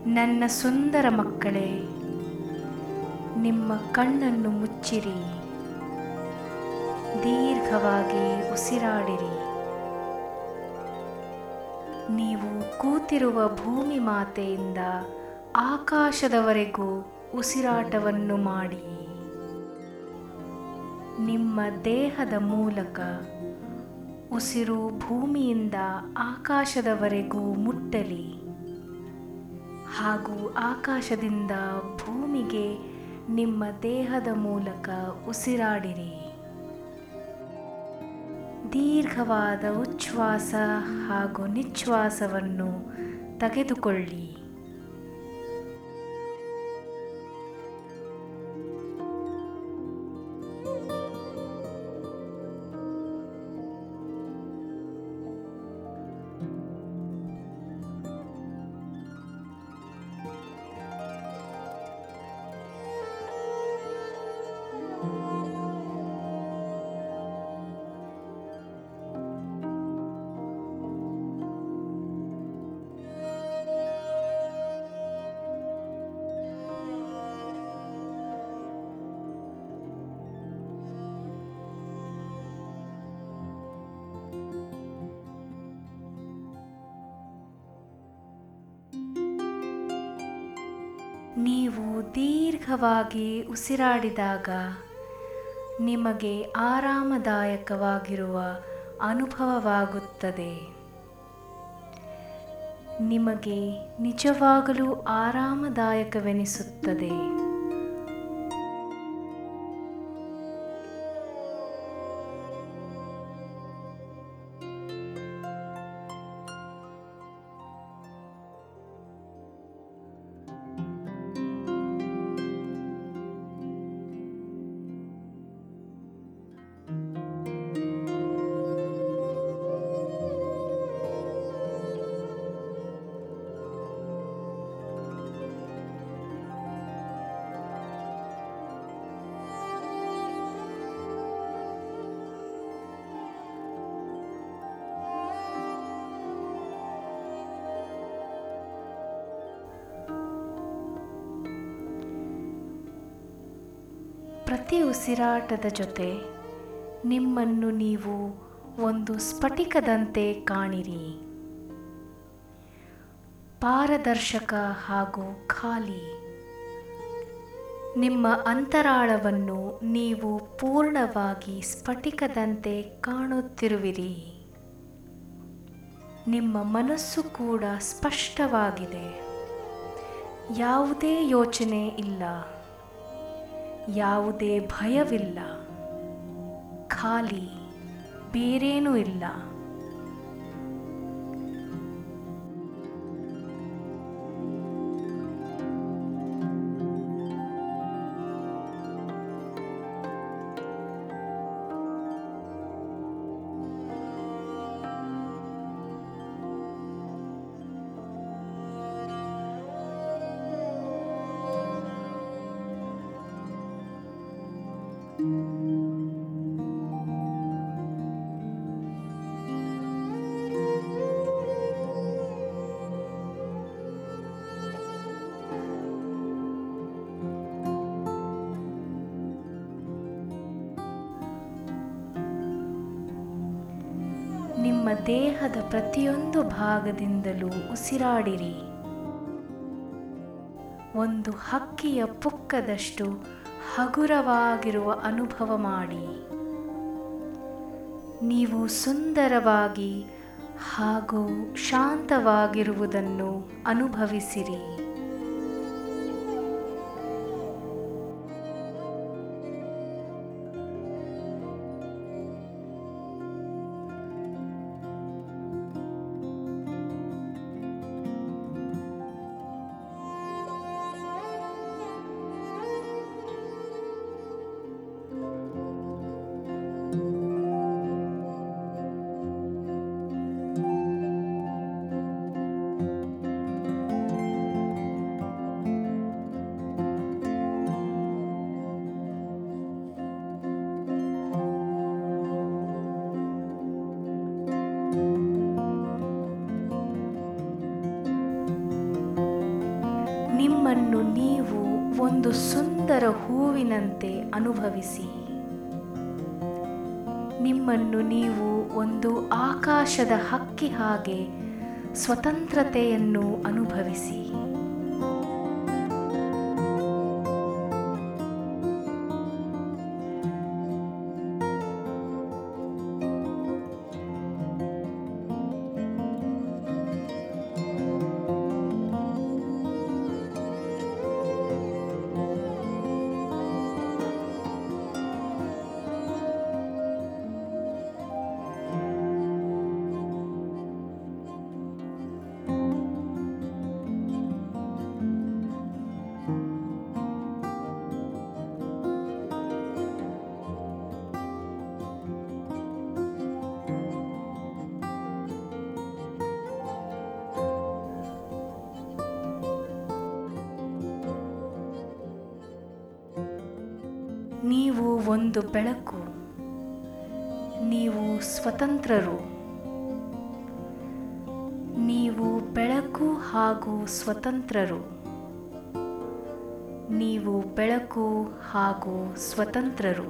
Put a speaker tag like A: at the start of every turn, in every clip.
A: ನನ್ನ ಸುಂದರ ಮಕ್ಕಳೇ ನಿಮ್ಮ ಕಣ್ಣನ್ನು ಮುಚ್ಚಿರಿ ದೀರ್ಘವಾಗಿ ಉಸಿರಾಡಿರಿ ನೀವು ಕೂತಿರುವ ಭೂಮಿ ಮಾತೆಯಿಂದ ಆಕಾಶದವರೆಗೂ ಉಸಿರಾಟವನ್ನು ಮಾಡಿ ನಿಮ್ಮ ದೇಹದ ಮೂಲಕ ಉಸಿರು ಭೂಮಿಯಿಂದ ಆಕಾಶದವರೆಗೂ ಮುಟ್ಟಲಿ ಹಾಗೂ ಆಕಾಶದಿಂದ ಭೂಮಿಗೆ ನಿಮ್ಮ ದೇಹದ ಮೂಲಕ ಉಸಿರಾಡಿರಿ ದೀರ್ಘವಾದ ಉಚ್ಛ್ವಾಸ ಹಾಗೂ ನಿಶ್ವಾಸವನ್ನು ತೆಗೆದುಕೊಳ್ಳಿ ನೀವು ದೀರ್ಘವಾಗಿ ಉಸಿರಾಡಿದಾಗ ನಿಮಗೆ ಆರಾಮದಾಯಕವಾಗಿರುವ ಅನುಭವವಾಗುತ್ತದೆ ನಿಮಗೆ ನಿಜವಾಗಲೂ ಆರಾಮದಾಯಕವೆನಿಸುತ್ತದೆ ಪ್ರತಿ ಉಸಿರಾಟದ ಜೊತೆ ನಿಮ್ಮನ್ನು ನೀವು ಒಂದು ಸ್ಫಟಿಕದಂತೆ ಕಾಣಿರಿ ಪಾರದರ್ಶಕ ಹಾಗೂ ಖಾಲಿ ನಿಮ್ಮ ಅಂತರಾಳವನ್ನು ನೀವು ಪೂರ್ಣವಾಗಿ ಸ್ಫಟಿಕದಂತೆ ಕಾಣುತ್ತಿರುವಿರಿ ನಿಮ್ಮ ಮನಸ್ಸು ಕೂಡ ಸ್ಪಷ್ಟವಾಗಿದೆ ಯಾವುದೇ ಯೋಚನೆ ಇಲ್ಲ ಯಾವುದೇ ಭಯವಿಲ್ಲ ಖಾಲಿ ಬೇರೇನೂ ಇಲ್ಲ ನಿಮ್ಮ ದೇಹದ ಪ್ರತಿಯೊಂದು ಭಾಗದಿಂದಲೂ ಉಸಿರಾಡಿರಿ ಒಂದು ಹಕ್ಕಿಯ ಪುಕ್ಕದಷ್ಟು ಹಗುರವಾಗಿರುವ ಅನುಭವ ಮಾಡಿ ನೀವು ಸುಂದರವಾಗಿ ಹಾಗೂ ಶಾಂತವಾಗಿರುವುದನ್ನು ಅನುಭವಿಸಿರಿ ನಿಮ್ಮನ್ನು ನೀವು ಒಂದು ಸುಂದರ ಹೂವಿನಂತೆ ಅನುಭವಿಸಿ ನಿಮ್ಮನ್ನು ನೀವು ಒಂದು ಆಕಾಶದ ಹಕ್ಕಿ ಹಾಗೆ ಸ್ವತಂತ್ರತೆಯನ್ನು ಅನುಭವಿಸಿ ನೀವು ಒಂದು ಬೆಳಕು ನೀವು ಸ್ವತಂತ್ರರು ನೀವು ಬೆಳಕು ಹಾಗೂ ಸ್ವತಂತ್ರರು ನೀವು ಬೆಳಕು ಹಾಗೂ ಸ್ವತಂತ್ರರು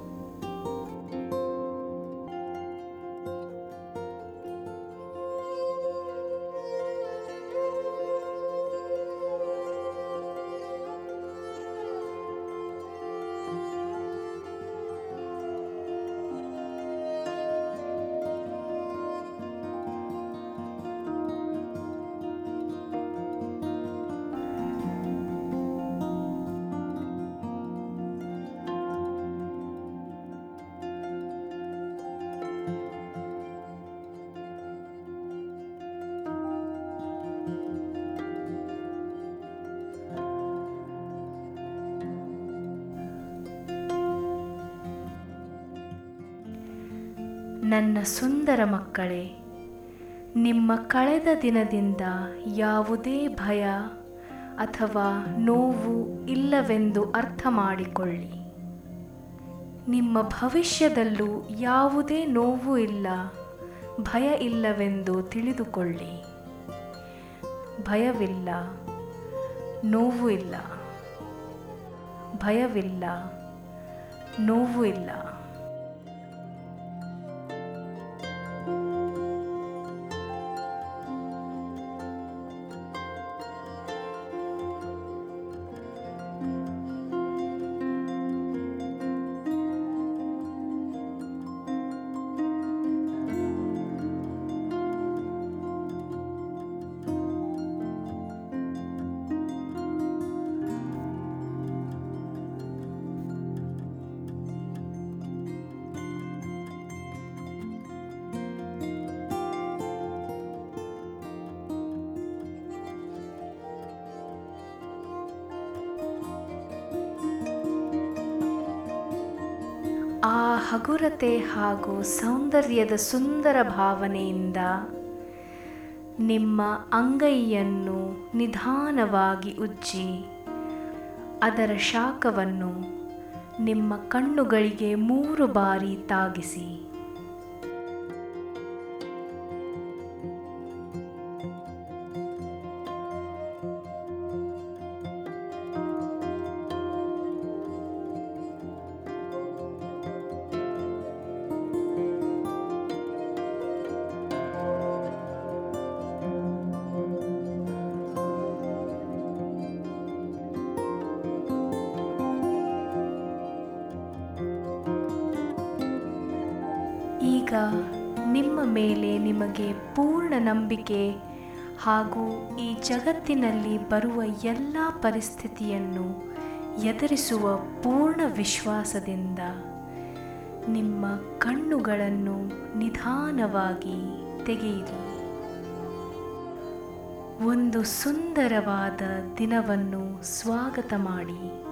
A: ನನ್ನ ಸುಂದರ ಮಕ್ಕಳೇ ನಿಮ್ಮ ಕಳೆದ ದಿನದಿಂದ ಯಾವುದೇ ಭಯ ಅಥವಾ ನೋವು ಇಲ್ಲವೆಂದು ಅರ್ಥ ಮಾಡಿಕೊಳ್ಳಿ ನಿಮ್ಮ ಭವಿಷ್ಯದಲ್ಲೂ ಯಾವುದೇ ನೋವು ಇಲ್ಲ ಭಯ ಇಲ್ಲವೆಂದು ತಿಳಿದುಕೊಳ್ಳಿ ಭಯವಿಲ್ಲ ನೋವು ಇಲ್ಲ ಭಯವಿಲ್ಲ ನೋವು ಇಲ್ಲ ಆ ಹಗುರತೆ ಹಾಗೂ ಸೌಂದರ್ಯದ ಸುಂದರ ಭಾವನೆಯಿಂದ ನಿಮ್ಮ ಅಂಗೈಯನ್ನು ನಿಧಾನವಾಗಿ ಉಜ್ಜಿ ಅದರ ಶಾಖವನ್ನು ನಿಮ್ಮ ಕಣ್ಣುಗಳಿಗೆ ಮೂರು ಬಾರಿ ತಾಗಿಸಿ ಈಗ ನಿಮ್ಮ ಮೇಲೆ ನಿಮಗೆ ಪೂರ್ಣ ನಂಬಿಕೆ ಹಾಗೂ ಈ ಜಗತ್ತಿನಲ್ಲಿ ಬರುವ ಎಲ್ಲ ಪರಿಸ್ಥಿತಿಯನ್ನು ಎದುರಿಸುವ ಪೂರ್ಣ ವಿಶ್ವಾಸದಿಂದ ನಿಮ್ಮ ಕಣ್ಣುಗಳನ್ನು ನಿಧಾನವಾಗಿ ತೆಗೆಯಿರಿ ಒಂದು ಸುಂದರವಾದ ದಿನವನ್ನು ಸ್ವಾಗತ ಮಾಡಿ